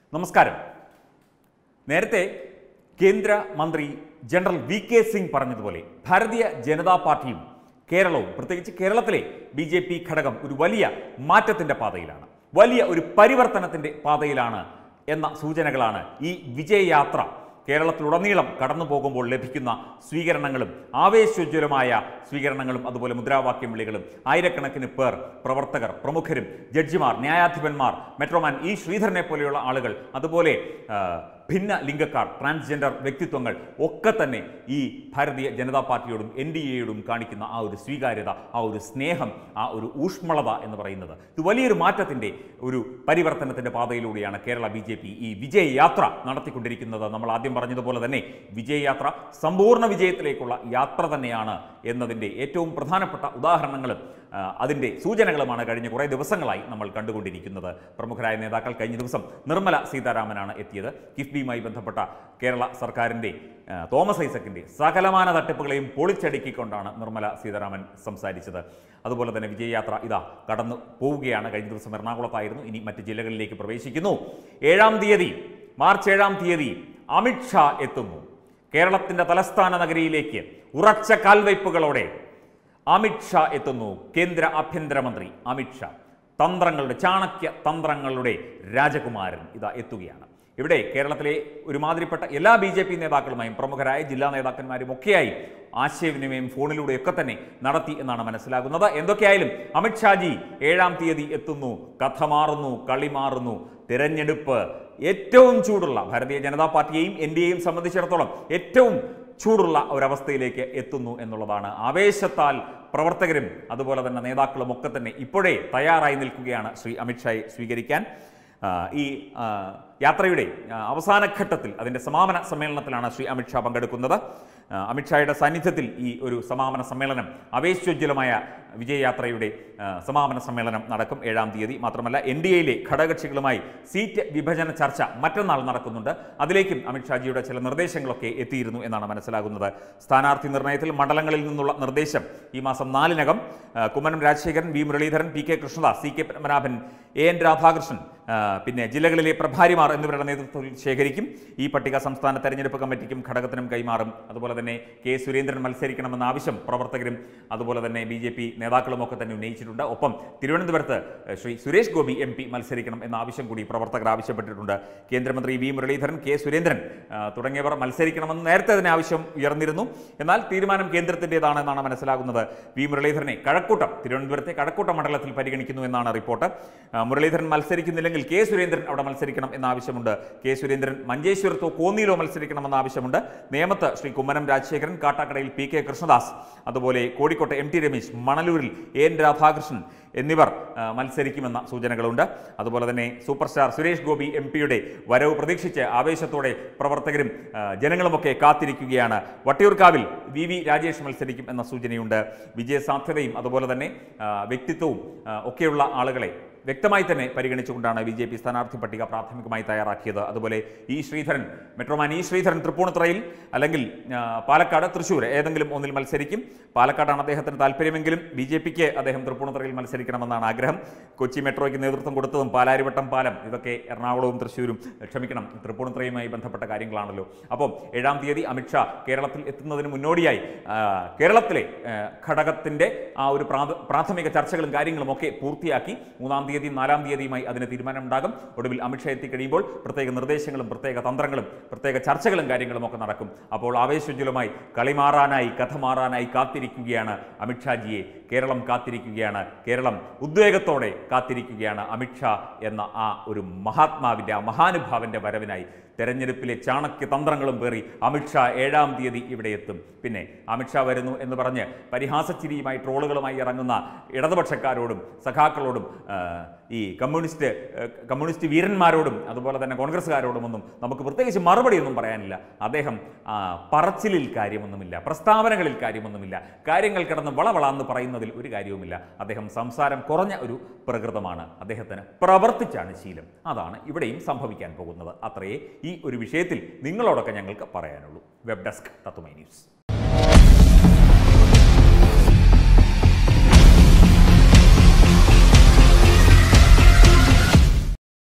നമസ്കാരം നേരത്തെ കേന്ദ്ര മന്ത്രി ജനറൽ വി കെ സിംഗ് പറഞ്ഞതുപോലെ ഭാരതീയ ജനതാ പാർട്ടിയും കേരളവും പ്രത്യേകിച്ച് കേരളത്തിലെ ബി ജെ പി ഘടകം ഒരു വലിയ മാറ്റത്തിന്റെ പാതയിലാണ് വലിയ ഒരു പരിവർത്തനത്തിന്റെ പാതയിലാണ് എന്ന സൂചനകളാണ് ഈ വിജയയാത്ര കേരളത്തിലുടനീളം കടന്നു പോകുമ്പോൾ ലഭിക്കുന്ന സ്വീകരണങ്ങളും ആവേശോജ്വലമായ സ്വീകരണങ്ങളും അതുപോലെ മുദ്രാവാക്യം വിളികളും ആയിരക്കണക്കിന് പേർ പ്രവർത്തകർ പ്രമുഖരും ജഡ്ജിമാർ ന്യായാധിപന്മാർ മെട്രോമാൻ ഇ ശ്രീധരനെ പോലെയുള്ള ആളുകൾ അതുപോലെ ആ, ഭിന്ന ലിംഗക്കാർ ട്രാൻസ്ജെൻഡർ വ്യക്തിത്വങ്ങൾ ഒക്കെ തന്നെ ഈ ഭാരതീയ ജനതാ പാർട്ടിയോടും എൻ ഡി എയോടും കാണിക്കുന്ന ആ ഒരു സ്വീകാര്യത ആ ഒരു സ്നേഹം ആ ഒരു ഊഷ്മളത എന്ന് പറയുന്നത് ഇത് വലിയൊരു മാറ്റത്തിൻ്റെ ഒരു പരിവർത്തനത്തിൻ്റെ പാതയിലൂടെയാണ് കേരള ബി ജെ പി ഈ വിജയയാത്ര നടത്തിക്കൊണ്ടിരിക്കുന്നത് നമ്മൾ ആദ്യം പറഞ്ഞതുപോലെ തന്നെ വിജയയാത്ര സമ്പൂർണ്ണ വിജയത്തിലേക്കുള്ള യാത്ര തന്നെയാണ് എന്നതിൻ്റെ ഏറ്റവും പ്രധാനപ്പെട്ട ഉദാഹരണങ്ങളും ആ, അതിൻ്റെ സൂചനകളുമാണ് കഴിഞ്ഞ കുറേ ദിവസങ്ങളായി നമ്മൾ കണ്ടുകൊണ്ടിരിക്കുന്നത് പ്രമുഖരായ നേതാക്കൾ കഴിഞ്ഞ ദിവസം നിർമ്മല സീതാരാമനാണ് എത്തിയത് കിഫ്ബിയുമായി ബന്ധപ്പെട്ട കേരള സർക്കാരിൻ്റെ ആ, തോമസ് ഐസക്കിൻ്റെ സകലമാന തട്ടിപ്പുകളെയും പൊളിച്ചടുക്കിക്കൊണ്ടാണ് നിർമ്മല സീതാരാമൻ സംസാരിച്ചത് അതുപോലെ തന്നെ വിജയയാത്ര ഇതാ കടന്നു പോവുകയാണ് കഴിഞ്ഞ ദിവസം എറണാകുളത്തായിരുന്നു ഇനി മറ്റ് ജില്ലകളിലേക്ക് പ്രവേശിക്കുന്നു ഏഴാം തീയതി മാർച്ച് ഏഴാം തീയതി അമിത്ഷാ എത്തുന്നു കേരളത്തിൻ്റെ തലസ്ഥാന നഗരിയിലേക്ക് ഉറച്ച കാൽവയ്പ്പുകളോടെ അമിത്ഷാ എത്തുന്നു കേന്ദ്ര ആഭ്യന്തരമന്ത്രി അമിത്ഷാ തന്ത്രങ്ങളുടെ ചാണക്യ തന്ത്രങ്ങളുടെ രാജകുമാരൻ ഇതാ എത്തുകയാണ് ഇവിടെ കേരളത്തിലെ ഒരുമാതിരിപ്പെട്ട എല്ലാ ബി ജെ പി നേതാക്കളുമായും പ്രമുഖരായ ജില്ലാ നേതാക്കന്മാരും ഒക്കെയായി ആശയവിനിമയം ഫോണിലൂടെയൊക്കെ തന്നെ നടത്തി എന്നാണ് മനസ്സിലാകുന്നത് എന്തൊക്കെയായാലും അമിത്ഷാജി ഏഴാം തീയതി എത്തുന്നു കഥ മാറുന്നു കളി മാറുന്നു തിരഞ്ഞെടുപ്പ് ഏറ്റവും ചൂടുള്ള ഭാരതീയ ജനതാ പാർട്ടിയെയും എൻ ഡി എയും സംബന്ധിച്ചിടത്തോളം ഏറ്റവും ചൂടുള്ള ഒരവസ്ഥയിലേക്ക് എത്തുന്നു എന്നുള്ളതാണ് ആവേശത്താൽ പ്രവർത്തകരും അതുപോലെ തന്നെ നേതാക്കളും ഒക്കെ തന്നെ ഇപ്പോഴേ തയ്യാറായി നിൽക്കുകയാണ് ശ്രീ അമിത്ഷായെ സ്വീകരിക്കാൻ ആ, ഈ ആ, യാത്രയുടെ ആ, അവസാന ഘട്ടത്തിൽ അതിൻ്റെ സമാപന സമ്മേളനത്തിലാണ് ശ്രീ അമിത്ഷാ പങ്കെടുക്കുന്നത് ആ, അമിത്ഷായുടെ സാന്നിധ്യത്തിൽ ഈ ഒരു സമാപന സമ്മേളനം ആവേശോജ്വലമായ വിജയയാത്രയുടെ ആ, സമാപന സമ്മേളനം നടക്കും ഏഴാം തീയതി മാത്രമല്ല എൻ ഡി എയിലെ ഘടകകക്ഷികളുമായി സീറ്റ് വിഭജന ചർച്ച മറ്റന്നാൾ നടക്കുന്നുണ്ട് അതിലേക്കും അമിത്ഷാജിയുടെ ചില നിർദ്ദേശങ്ങളൊക്കെ എത്തിയിരുന്നു എന്നാണ് മനസ്സിലാകുന്നത് സ്ഥാനാർത്ഥി നിർണയത്തിൽ മണ്ഡലങ്ങളിൽ നിന്നുള്ള നിർദ്ദേശം ഈ മാസം നാലിനകം ആ, Kummanam Rajasekharan V Muraleedharan P K Krishnadas C K Padmanabhan A N Radhakrishnan ആ, പിന്നെ ജില്ലകളിലെ പ്രഭാരിമാർ എന്നിവരുടെ നേതൃത്വത്തിൽ ശേഖരിക്കും ഈ പട്ടിക സംസ്ഥാന തെരഞ്ഞെടുപ്പ് കമ്മിറ്റിക്കും ഘടകത്തിനും കൈമാറും അതുപോലെ തന്നെ കെ സുരേന്ദ്രൻ മത്സരിക്കണമെന്ന ആവശ്യം പ്രവർത്തകരും അതുപോലെ തന്നെ ബി ജെ പി നേതാക്കളും ഒക്കെ തന്നെ ഉന്നയിച്ചിട്ടുണ്ട് ഒപ്പം തിരുവനന്തപുരത്ത് ഏഹ്, ശ്രീ സുരേഷ് ഗോപി എം പി മത്സരിക്കണം എന്ന ആവശ്യം കൂടി പ്രവർത്തകർ ആവശ്യപ്പെട്ടിട്ടുണ്ട് കേന്ദ്രമന്ത്രി വി മുരളീധരൻ കെ സുരേന്ദ്രൻ ആ, തുടങ്ങിയവർ മത്സരിക്കണമെന്ന് നേരത്തെ തന്നെ ആവശ്യം ഉയർന്നിരുന്നു എന്നാൽ തീരുമാനം കേന്ദ്രത്തിൻ്റെതാണെന്നാണ് മനസ്സിലാകുന്നത് വി മുരളീധരനെ കഴക്കൂട്ടം തിരുവനന്തപുരത്തെ കഴക്കൂട്ടം മണ്ഡലത്തിൽ പരിഗണിക്കുന്നു എന്നാണ് റിപ്പോർട്ട് ആ, മുരളീധരൻ മത്സരിക്കുന്നില്ലെങ്കിൽ കെ സുരേന്ദ്രൻ അവിടെ മത്സരിക്കണം എന്ന ആവശ്യമുണ്ട് കെ സുരേന്ദ്രൻ മഞ്ചേശ്വരത്തോ കോന്നിയിലോ മത്സരിക്കണമെന്ന ആവശ്യമുണ്ട് നേമത്ത് ശ്രീ കുമ്മനം രാജശേഖരൻ കാട്ടാക്കടയിൽ പി കെ കൃഷ്ണദാസ് അതുപോലെ കോഴിക്കോട്ടെ എം ടി രമേശ് മണലൂരിൽ എ എൻ രാധാകൃഷ്ണൻ എന്നിവർ ആ, മത്സരിക്കുമെന്ന സൂചനകളുണ്ട് അതുപോലെ തന്നെ super star Suresh Gopi M പിയുടെ വരവ് പ്രതീക്ഷിച്ച് ആവേശത്തോടെ പ്രവർത്തകരും ആ, ജനങ്ങളുമൊക്കെ കാത്തിരിക്കുകയാണ് വട്ടിയൂർക്കാവിൽ വി വി രാജേഷ് മത്സരിക്കും എന്ന സൂചനയുണ്ട് വിജയസാധ്യതയും അതുപോലെ തന്നെ ആ, വ്യക്തിത്വവും ആ, ഒക്കെയുള്ള ആളുകളെ വ്യക്തമായി തന്നെ പരിഗണിച്ചുകൊണ്ടാണ് ബി ജെ പി സ്ഥാനാർത്ഥി പട്ടിക പ്രാഥമികമായി തയ്യാറാക്കിയത് അതുപോലെ E Sreedharan metro man E Sreedharan തൃപ്പൂണിത്തുറയിൽ അല്ലെങ്കിൽ ആ, പാലക്കാട് തൃശ്ശൂർ ഏതെങ്കിലും ഒന്നിൽ മത്സരിക്കും പാലക്കാടാണ് അദ്ദേഹത്തിന് താല്പര്യമെങ്കിലും ബി ജെ പിക്ക് അദ്ദേഹം തൃപ്പൂണിത്തുറയിൽ മത്സരിക്കണമെന്നാണ് ആഗ്രഹം കൊച്ചി മെട്രോയ്ക്ക് നേതൃത്വം കൊടുത്തതും പാലാരിവട്ടം പാലം ഇതൊക്കെ എറണാകുളവും തൃശ്ശൂരും ക്ഷമിക്കണം തൃപ്പൂണിത്തുറയുമായി ബന്ധപ്പെട്ട കാര്യങ്ങളാണല്ലോ അപ്പം ഏഴാം തീയതി അമിത്ഷാ കേരളത്തിൽ എത്തുന്നതിന് മുന്നോടിയായി ആ, കേരളത്തിലെ ആ, ഘടകത്തിൻ്റെ ആ ഒരു പ്രാഥ- പ്രാഥമിക ചർച്ചകളും കാര്യങ്ങളും ഒക്കെ പൂർത്തിയാക്കി മൂന്നാം തീയതി നാലാം തീയതിയുമായി അതിന് തീരുമാനമുണ്ടാകും ഒടുവിൽ അമിത്ഷാ എത്തിക്കഴിയുമ്പോൾ പ്രത്യേക നിർദ്ദേശങ്ങളും പ്രത്യേക തന്ത്രങ്ങളും പ്രത്യേക ചർച്ചകളും കാര്യങ്ങളും ഒക്കെ നടക്കും അപ്പോൾ ആവേശോജ്വലമായി കളി മാറാനായി കഥ മാറാനായി കാത്തിരിക്കുകയാണ് അമിത്ഷാജിയെ കേരളം കാത്തിരിക്കുകയാണ് കേരളം ഉദ്വേഗത്തോടെ കാത്തിരിക്കുകയാണ് അമിത്ഷാ എന്ന ആ ഒരു മഹാത്മാവിൻ്റെ ആ മഹാനുഭാവൻ്റെ വരവിനായി തെരഞ്ഞെടുപ്പിലെ ചാണക്യ തന്ത്രങ്ങളും പേറി അമിത്ഷാ ഏഴാം തീയതി ഇവിടെ എത്തും പിന്നെ അമിത്ഷാ വരുന്നു എന്ന് പറഞ്ഞ് പരിഹാസച്ചിരിയുമായി ട്രോളുകളുമായി ഇറങ്ങുന്ന ഇടതുപക്ഷക്കാരോടും സഖാക്കളോടും ആ, ഈ കമ്മ്യൂണിസ്റ്റ് ആ, കമ്മ്യൂണിസ്റ്റ് വീരന്മാരോടും അതുപോലെ തന്നെ കോൺഗ്രസ്സുകാരോടും ഒന്നും നമുക്ക് പ്രത്യേകിച്ച് മറുപടിയൊന്നും പറയാനില്ല അദ്ദേഹം ആ, പറച്ചിലിൽ കാര്യമൊന്നുമില്ല പ്രസ്താവനകളിൽ കാര്യമൊന്നുമില്ല കാര്യങ്ങൾ കിടന്ന് വളവളാന്ന് പറയുന്നതിൽ ഒരു കാര്യവുമില്ല അദ്ദേഹം സംസാരം കുറഞ്ഞ ഒരു പ്രകൃതമാണ് അദ്ദേഹത്തിന് പ്രവർത്തിച്ചാണ് ശീലം അതാണ് ഇവിടെയും സംഭവിക്കാൻ പോകുന്നത് അത്രയേ ഈ ഒരു വിഷയത്തിൽ നിങ്ങളോടൊക്കെ ഞങ്ങൾക്ക് പറയാനുള്ളൂ വെബ് ഡെസ്ക് തത്തുമൈ ന്യൂസ്